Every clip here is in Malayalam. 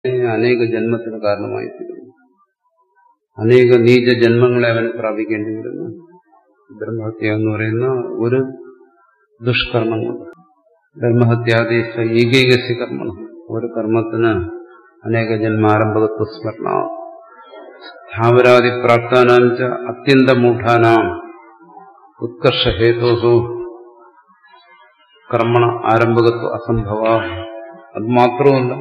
അനേക ജന്മത്തിന് കാരണമായി തീരുന്നു അനേക നീച ജന്മങ്ങളെ അവന് പ്രാപിക്കേണ്ടി വരുന്നു ബ്രഹ്മഹത്യ എന്ന് പറയുന്ന ഒരു ദുഷ്കർമ്മങ്ങൾ ബ്രഹ്മഹത്യാദേശ ഏകൈകസ്യ കർമ്മണം ഒരു കർമ്മത്തിന് അനേക ജന്മാരംഭകത്വ സ്മരണ സ്ഥാവരാദി പ്രാപ്താനാം ച അത്യന്തമൂഢാനാം ഉത്കർഷഹേതോഹു കർമ്മണ ആരംഭകത്വ അസംഭവ അത് മാത്രമല്ല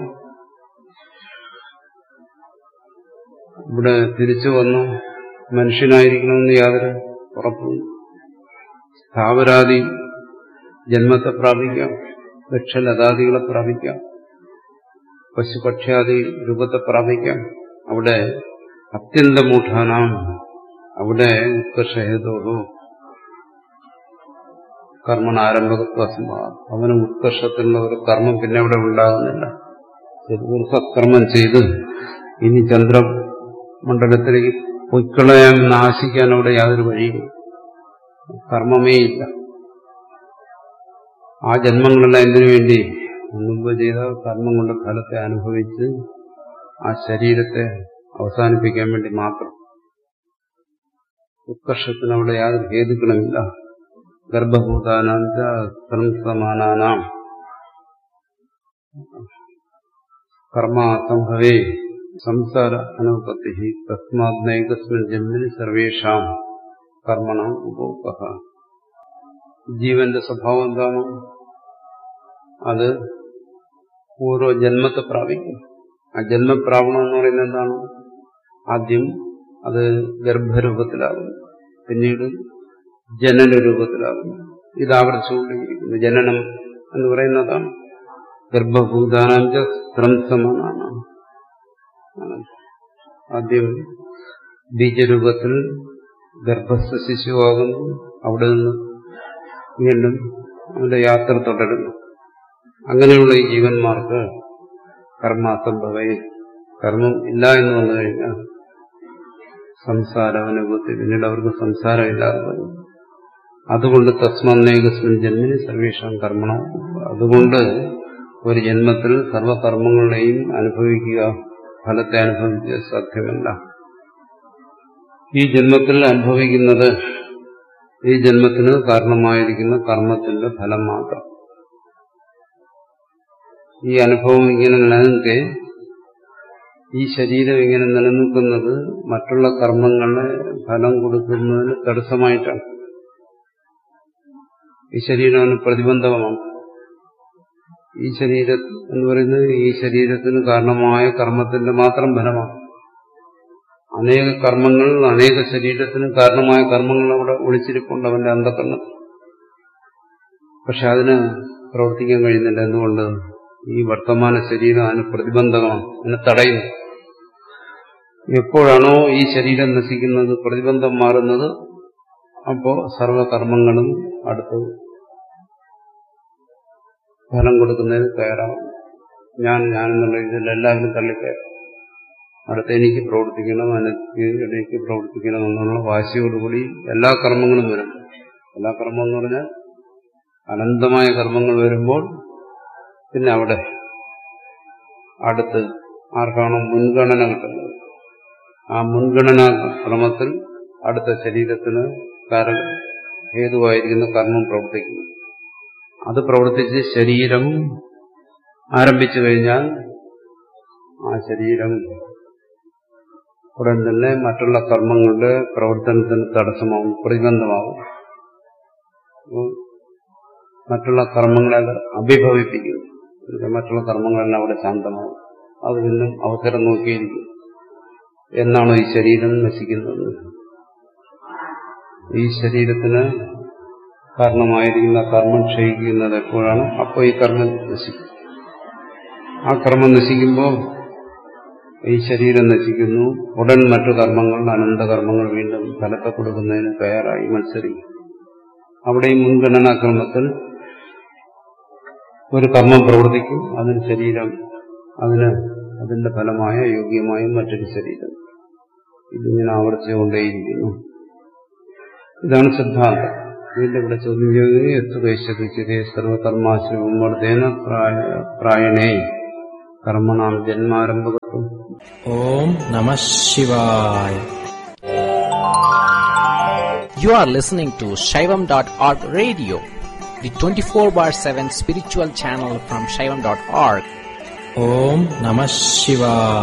ഇവിടെ തിരിച്ചു വന്നു മനുഷ്യനായിരിക്കണമെന്ന് യാതൊരു ഉറപ്പും സ്ഥാവരാദി ജന്മത്തെ പ്രാപിക്കാം വൃക്ഷലതാദികളെ പ്രാപിക്കാം പശുപക്ഷ്യാദി രൂപത്തെ പ്രാപിക്കാം അവിടെ അത്യന്തമൂഢാനാം അവിടെ ഉത്കർഷഹേതോഹു കർമ്മണ ആരംഭകത്വ അവന് ഉത്കർഷത്തിലുള്ള ഒരു കർമ്മം പിന്നെ അവിടെ ഉണ്ടാകുന്നില്ല ഒരു സത്കർമ്മം ചെയ്ത് ഇനി ചന്ദ്രമണ്ഡലത്തിലേക്ക് പൊയ്ക്കളയാൻ നാശിക്കാൻ അവിടെ യാതൊരു വഴിയും കർമ്മമേ ഇല്ല ആ ജന്മങ്ങളെല്ലാം എന്തിനു വേണ്ടി മുമ്പ് ചെയ്ത കർമ്മം കൊണ്ട് ഫലത്തെ അനുഭവിച്ച് ആ ശരീരത്തെ അവസാനിപ്പിക്കാൻ വേണ്ടി മാത്രം ഉത്കർഷത്തിന് അവിടെ യാതൊരു ഹേതുക്കളുമില്ല ഗർഭഭൂതാനാം സംസമാനാനാം കർമ്മ സംഭവേ സംസാര അനുപത്തി തസ്മാത്മൈകസ്മിൻ ജന്മിന് സർവേഷാം കർമ്മണ ഉപോപ ജീവന്റെ സ്വഭാവം എന്താണ് അത് ഓരോ ജന്മത്തെ പ്രാപിക്കും ആ ജന്മപ്രാപണം എന്ന് പറയുന്നത് എന്താണ് ആദ്യം അത് ഗർഭരൂപത്തിലാകുന്നു പിന്നീട് ജനന രൂപത്തിലാകുന്നു ഇത് ആവർത്തിച്ചുകൊണ്ടിരിക്കുന്നു ജനനം എന്ന് പറയുന്നതാണ് ഗർഭഭൂതാനാഞ്ച സ്ത്രംസമാണ് ആദ്യം ബീജരൂപത്തിൽ ഗർഭസ്ഥ ശിശുവാകുന്നു അവിടെ നിന്ന് വീണ്ടും അവന്റെ യാത്ര തുടരുന്നു അങ്ങനെയുള്ള ഈ ജീവന്മാർക്ക് കർമാസംഭവേ കർമ്മം ഇല്ല എന്ന് വന്നു കഴിഞ്ഞാൽ സംസാര അനുഭവത്തിൽ പിന്നീട് അവർക്ക് സംസാരമില്ലാതെ വരും അതുകൊണ്ട് തസ്മന്നേകസ്മിൻ ജന്മിന് സർവേഷാം കർമ്മണം അതുകൊണ്ട് ഒരു ജന്മത്തിൽ സർവകർമ്മങ്ങളെയും അനുഭവിക്കുക ഫലത്തെ അനുഭവിക്കുക സാധ്യമല്ല ഈ ജന്മത്തിൽ അനുഭവിക്കുന്നത് ഈ ജന്മത്തിന് കാരണമായിരിക്കുന്ന കർമ്മത്തിന്റെ ഫലം മാത്രം ഈ അനുഭവം ഇങ്ങനെ നിലനിൽക്കെ ഈ ശരീരം ഇങ്ങനെ നിലനിൽക്കുന്നത് മറ്റുള്ള കർമ്മങ്ങളെ ഫലം കൊടുക്കുന്നതിന് തടസ്സമായിട്ടാണ് ഈ ശരീരം അവന് പ്രതിബന്ധകമാണ് ഈ ശരീരം എന്ന് പറയുന്നത് ഈ ശരീരത്തിന് കാരണമായ കർമ്മത്തിന്റെ മാത്രം ഫലമാണ് അനേക കർമ്മങ്ങൾ അനേക ശരീരത്തിന് കാരണമായ കർമ്മങ്ങൾ അവിടെ ഒളിച്ചിരിപ്പുണ്ട് അവന്റെ അന്ധക്കണ്ണം പക്ഷെ അതിന് പ്രവർത്തിക്കാൻ കഴിയുന്നില്ല എന്തുകൊണ്ട് ഈ വർത്തമാന ശരീരം അതിന് പ്രതിബന്ധകമാണ് അതിനെ തടയുന്നു എപ്പോഴാണോ ഈ ശരീരം നശിക്കുന്നത് പ്രതിബന്ധം മാറുന്നത് അപ്പോ സർവകർമ്മങ്ങളും അടുത്ത് ഫലം കൊടുക്കുന്നതിന് തയ്യാറാവും ഞാൻ ഞാനെന്നുള്ള ഇതിൽ എല്ലാവരും തള്ളിക്കയറും അടുത്ത് എനിക്ക് പ്രവർത്തിക്കണം എനിക്ക് എനിക്ക് പ്രവർത്തിക്കണം എന്നുള്ള വാശിയോടുകൂടി എല്ലാ കർമ്മങ്ങളും വരും എല്ലാ കർമ്മം എന്ന് പറഞ്ഞാൽ അനന്തമായ കർമ്മങ്ങൾ വരുമ്പോൾ പിന്നെ അവിടെ അടുത്ത് ആർക്കാണോ മുൻഗണന കിട്ടുന്നത് ആ മുൻഗണനാ ക്രമത്തിൽ അടുത്ത ശരീരത്തിന് കാര ഹേതുവായിരിക്കുന്ന കർമ്മം പ്രവർത്തിക്കുന്നു അത് പ്രവർത്തിച്ച് ശരീരം ആരംഭിച്ചു കഴിഞ്ഞാൽ ആ ശരീരം ഉടൻ തന്നെ മറ്റുള്ള കർമ്മങ്ങളുടെ പ്രവർത്തനത്തിന് തടസ്സമാവും പ്രതിബന്ധമാവും മറ്റുള്ള കർമ്മങ്ങളെ അത് അഭിഭവിപ്പിക്കുന്നു മറ്റുള്ള കർമ്മങ്ങളെല്ലാം അവിടെ ശാന്തമാവും അത് പിന്നും അവസരം നോക്കിയിരിക്കും എന്നാണോ ഈ ശരീരം നശിക്കുന്നത് ഈ ശരീരത്തിന് കാരണമായിരിക്കുന്ന കർമ്മം ക്ഷയിക്കുന്നത് എപ്പോഴാണ് അപ്പോൾ ഈ കർമ്മം നശിക്കും ആ കർമ്മം നശിക്കുമ്പോൾ ഈ ശരീരം നശിക്കുന്നു ഉടൻ മറ്റു കർമ്മങ്ങൾ അനന്തകർമ്മങ്ങൾ വീണ്ടും ഫലത്തെ കൊടുക്കുന്നതിന് തയ്യാറായി മത്സരിക്കും അവിടെ ഈ മുൻഗണനാക്രമത്തിൽ ഒരു കർമ്മം പ്രവർത്തിക്കും അതിന് ശരീരം അതിന് അതിന്റെ ഫലമായ യോഗ്യമായ മറ്റൊരു ശരീരം ഇതിങ്ങനെ ആവർത്തിച്ചുകൊണ്ടേയിരിക്കുന്നു ഇതാണ് സിദ്ധാന്തം വീണ്ടും ഇവിടെ ചോദ്യം ചെയ്തത് എത്തു വൈശ്യതിച്ചതേ സർവകർമാശ്രമം വർദ്ധേന പ്രായണേ കർമ്മണാം ജന്മാരംഭകത്വം ഓം നമ ശിവായ You are listening to Shaivam.org radio, the 24 bar 7 spiritual channel from Shaivam.org. ഓം നമ ശിവായ